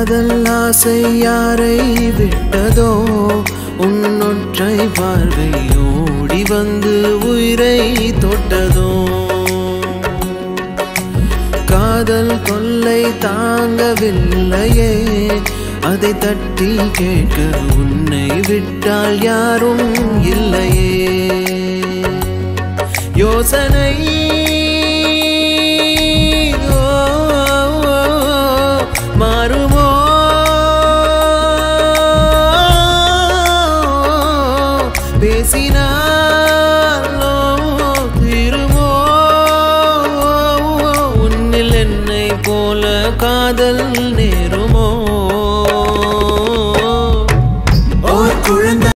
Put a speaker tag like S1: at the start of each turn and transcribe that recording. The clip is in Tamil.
S1: காதல் ஆசை யாரை விட்டதோ உன்னொற்றை பார்வை ஓடி வந்து உயிரை தொட்டதோ காதல் தொல்லை தாங்கவில்லையே அதை தட்டி கேட்க உன்னை விட்டால் யாரும் இல்லையே யோசனை